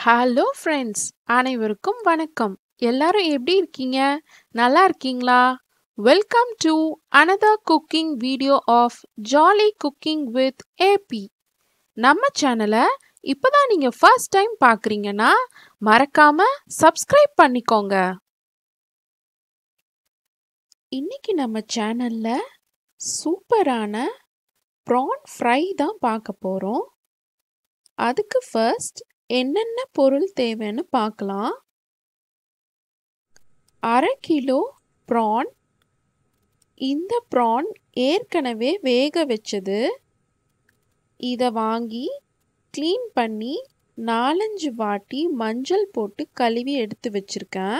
hello friends அனைவருக்கும் வணக்கம் எல்லாரும் எப்படி இருக்கீங்க நல்லா இருக்கீங்களா welcome to another cooking video of jolly cooking with AB நம்ம சேனலை இப்போதான் நீங்க ஃபர்ஸ்ட் டைம் பார்க்குறீங்கன்னா மறக்காம சப்ஸ்கிரைப் பண்ணிக்கோங்க இன்னைக்கு நம்ம சேனல்ல சூப்பரான ப்ரான் ஃப்ரை தான் பார்க்க போறோம் அதுக்கு ஃபர்ஸ்ட் என்னென்ன பொருள் தேவைன்னு பார்க்கலாம் அரை கிலோ ப்ரான் இந்த ப்ரான் ஏற்கனவே வேக வச்சது இதை வாங்கி க்ளீன் பண்ணி நாலஞ்சு வாட்டி மஞ்சள் போட்டு கழுவி எடுத்து வச்சிருக்கேன்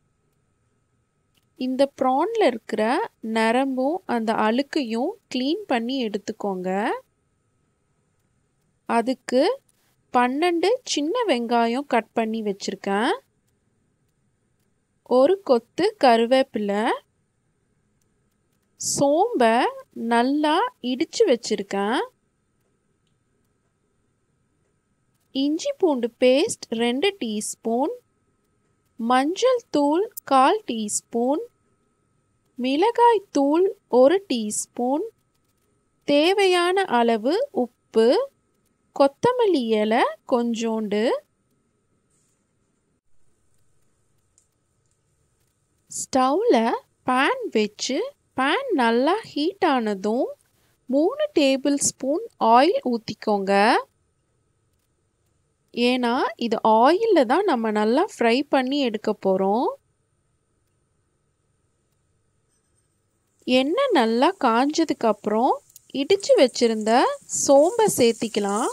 இந்த ப்ரான்ல இருக்கிற நரம்பும் அந்த அழுக்கையும் க்ளீன் பண்ணி எடுத்துக்கோங்க அதுக்கு பன்னெண்டு சின்ன வெங்காயம் கட் பண்ணி வச்சிருக்கேன் ஒரு கொத்து கருவேப்பிலை சோம்ப நல்லா இடிச்சு வச்சிருக்கேன் இஞ்சி பூண்டு பேஸ்ட் ரெண்டு டீஸ்பூன் மஞ்சள் தூள் கால் டீஸ்பூன் மிளகாய் தூள் ஒரு டீஸ்பூன் தேவையான அளவு உப்பு கொத்தமல்லி இலை கொஞ்சோண்டு ஸ்டவ்வில் பேன் வச்சு பேன் நல்லா ஹீட் ஆனதும் மூணு டேபிள் ஸ்பூன் ஆயில் ஊற்றிக்கோங்க ஏன்னா இது ஆயிலில் தான் நம்ம நல்லா ஃப்ரை பண்ணி எடுக்க போகிறோம் எண்ணெய் நல்லா காஞ்சதுக்கு அப்புறம் இடிச்சு வச்சிருந்த சோம்பை சேர்த்திக்கலாம்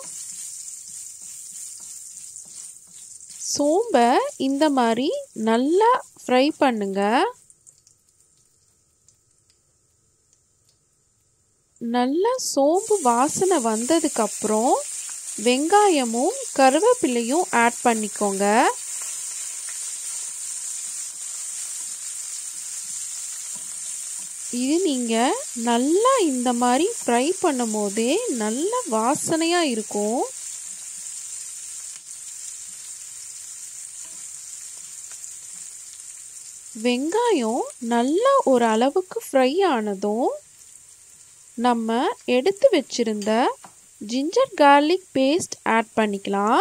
சோம்பை இந்த மாதிரி நல்லா ஃப்ரை பண்ணுங்க நல்லா சோம்பு வாசனை வந்ததுக்கு அப்புறம் வெங்காயமும் கருவேப்பிலையும் ஆட் பண்ணிக்கோங்க இது நீங்கள் நல்லா இந்த மாதிரி ஃப்ரை பண்ணும் போதே நல்ல வாசனையாக இருக்கும் வெங்காயம் நல்லா ஒரு அளவுக்கு ஃப்ரை ஆனதும் நம்ம எடுத்து வச்சிருந்த ஜிஞ்சர் கார்லிக் பேஸ்ட் ஆட் பண்ணிக்கலாம்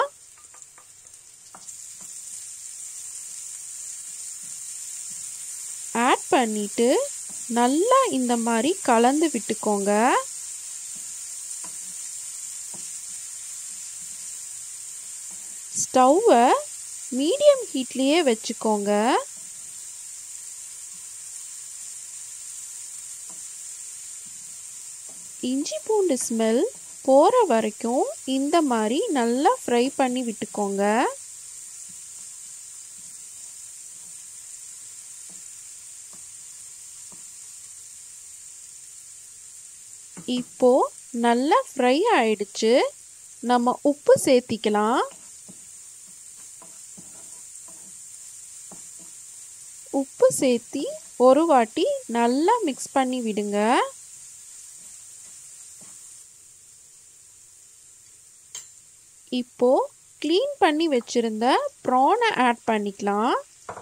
ஆட் பண்ணிட்டு நல்லா இந்த மாதிரி கலந்து விட்டுக்கோங்க ஸ்டவ்வை மீடியம் ஹீட்லேயே வச்சுக்கோங்க இஞ்சி பூண்டு ஸ்மெல் போகிற வரைக்கும் இந்த மாதிரி நல்லா ஃப்ரை பண்ணி விட்டுக்கோங்க இப்போ நல்லா ஃப்ரை ஆயிடுச்சு நம்ம உப்பு சேர்த்திக்கலாம் உப்பு சேர்த்தி ஒரு வாட்டி நல்லா மிக்ஸ் பண்ணி விடுங்க இப்போ க்ளீன் பண்ணி வச்சிருந்த ப்ரானை ஆட் பண்ணிக்கலாம்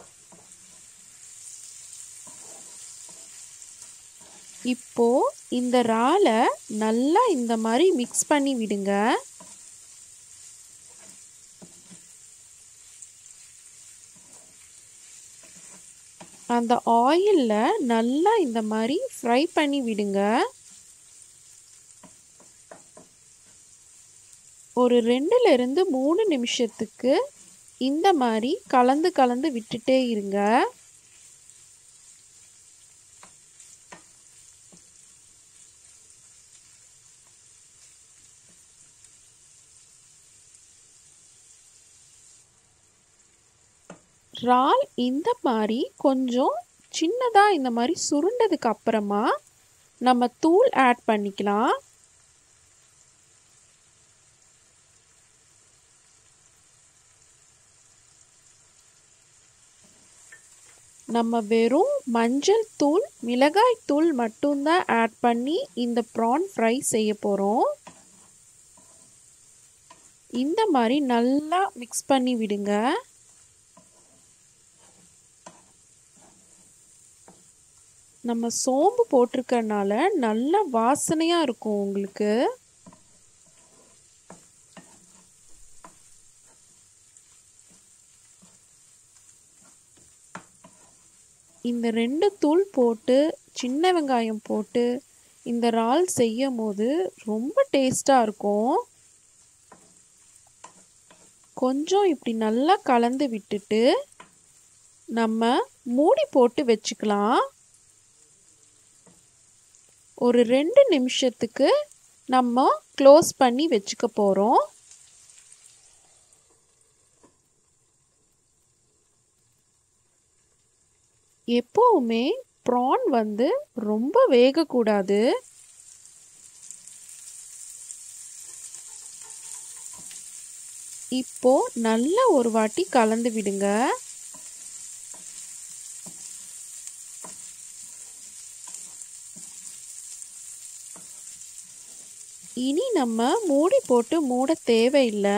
இப்போ இந்த இறாலை நல்லா இந்த மாதிரி மிக்ஸ் பண்ணி விடுங்க அந்த ஆயிலில் நல்லா இந்த மாதிரி ஃப்ரை பண்ணி விடுங்க ஒரு ரெண்டுலேருந்து மூணு நிமிஷத்துக்கு இந்த மாதிரி கலந்து கலந்து விட்டுட்டே இருங்க இறால் இந்த மாதிரி கொஞ்சம் சின்னதாக இந்த மாதிரி சுருண்டதுக்கு அப்புறமா நம்ம தூள் ஆட் பண்ணிக்கலாம் நம்ம வெறும் மஞ்சள் தூள் மிளகாய் தூள் மட்டும்தான் ஆட் பண்ணி இந்த ப்ரான் ஃப்ரை செய்ய போகிறோம் இந்த மாதிரி நல்லா மிக்ஸ் பண்ணி விடுங்க நம்ம சோம்பு போட்டிருக்கறனால நல்ல வாசனையாக இருக்கும் உங்களுக்கு இந்த ரெண்டு தூள் போட்டு சின்ன வெங்காயம் போட்டு இந்த இறால் செய்யும் போது ரொம்ப டேஸ்ட்டாக இருக்கும் கொஞ்சம் இப்படி நல்லா கலந்து விட்டுட்டு நம்ம மூடி போட்டு வச்சுக்கலாம் ஒரு ரெண்டு நிமிஷத்துக்கு நம்ம க்ளோஸ் பண்ணி வச்சுக்க போகிறோம் எப்போவுமே ப்ரான் வந்து ரொம்ப வேகக்கூடாது இப்போ நல்லா ஒரு வாட்டி கலந்து விடுங்க இனி நம்ம மூடி போட்டு மூட தேவையில்லை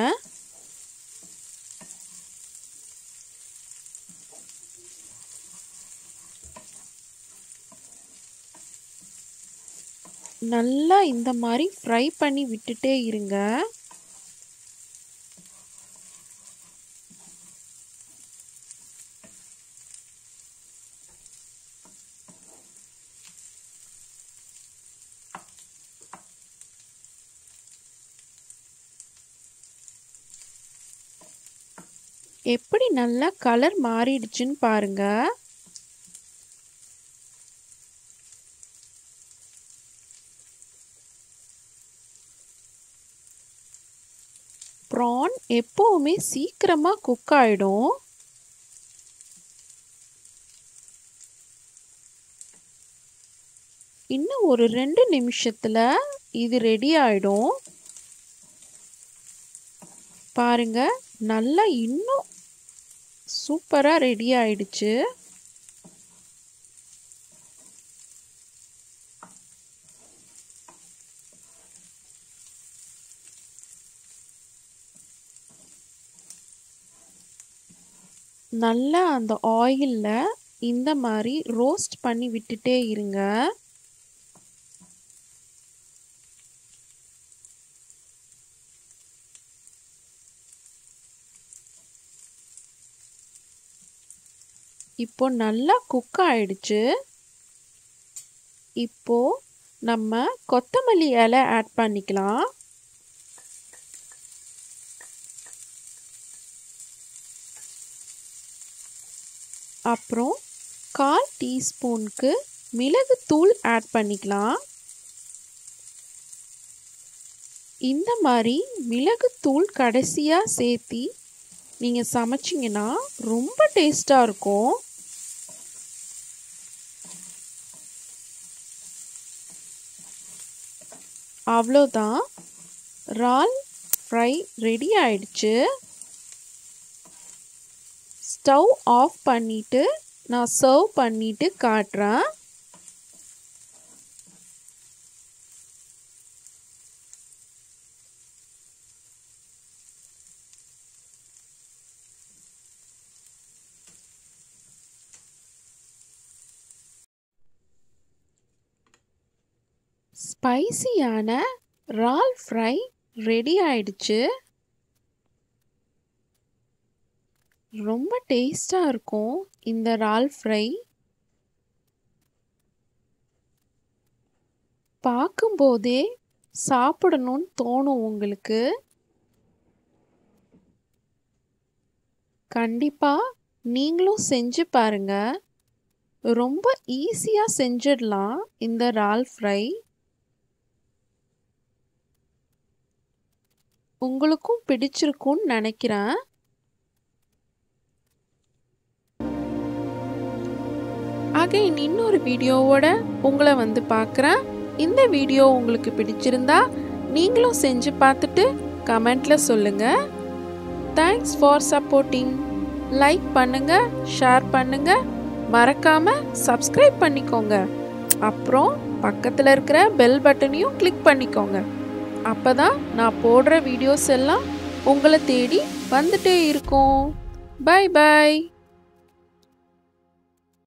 நல்லா இந்த மாதிரி ஃப்ரை பண்ணி விட்டுட்டே இருங்க எப்படி நல்லா கலர் மாறிடுச்சுன்னு பாருங்க ப்ரான் எப்போவுமே சீக்கிரமாக குக் ஆகிடும் இன்னும் ஒரு ரெண்டு நிமிஷத்தில் இது ரெடி ஆகிடும் பாருங்க நல்லா இன்னும் சூப்பராக ரெடி ஆயிடுச்சு நல்லா அந்த ஆயிலில் இந்த மாதிரி ரோஸ்ட் பண்ணி விட்டுட்டே இருங்க இப்போ நல்லா குக் ஆயிடுச்சு இப்போ நம்ம கொத்தமல்லி இலை ஆட் பண்ணிக்கலாம் அப்புறம் கால் டீஸ்பூனுக்கு மிளகுத்தூள் ஆட் பண்ணிக்கலாம் இந்த மாதிரி மிளகுத்தூள் கடைசியாக சேர்த்தி நீங்கள் சமைச்சிங்கன்னா ரொம்ப டேஸ்ட்டாக இருக்கும் அவ்வளோதான் இறால் ஃப்ரை ரெடி ஆயிடுச்சு ஸ்டவ் ஆஃப் பண்ணிவிட்டு நான் சர்வ் பண்ணிவிட்டு காட்டுறேன் ஸ்பைசியான இறால் ஃப்ரை ரெடி ஆயிடுச்சு ரொம்ப டேஸ்டாக இருக்கும் இந்த இறால் ஃப்ரை பார்க்கும்போதே சாப்பிடணும்னு தோணும் உங்களுக்கு கண்டிப்பாக நீங்களும் செஞ்சு பாருங்க ரொம்ப ஈஸியாக செஞ்சிடலாம் இந்த இறால் ஃப்ரை உங்களுக்கும் பிடிச்சிருக்கும்னு நினைக்கிறேன் அகைன் இன்னொரு வீடியோவோட உங்களை வந்து பார்க்குறேன் இந்த வீடியோ உங்களுக்கு பிடிச்சிருந்தா நீங்களும் செஞ்சு பார்த்துட்டு கமெண்ட்டில் சொல்லுங்கள் தேங்க்ஸ் ஃபார் சப்போர்ட்டிங் லைக் பண்ணுங்கள் ஷேர் பண்ணுங்கள் மறக்காமல் சப்ஸ்கிரைப் பண்ணிக்கோங்க அப்புறம் பக்கத்தில் இருக்கிற பெல் பட்டனையும் கிளிக் பண்ணிக்கோங்க அப்போ தான் நான் போடுற வீடியோஸ் எல்லாம் உங்களை தேடி வந்துட்டே இருக்கோம் பை பை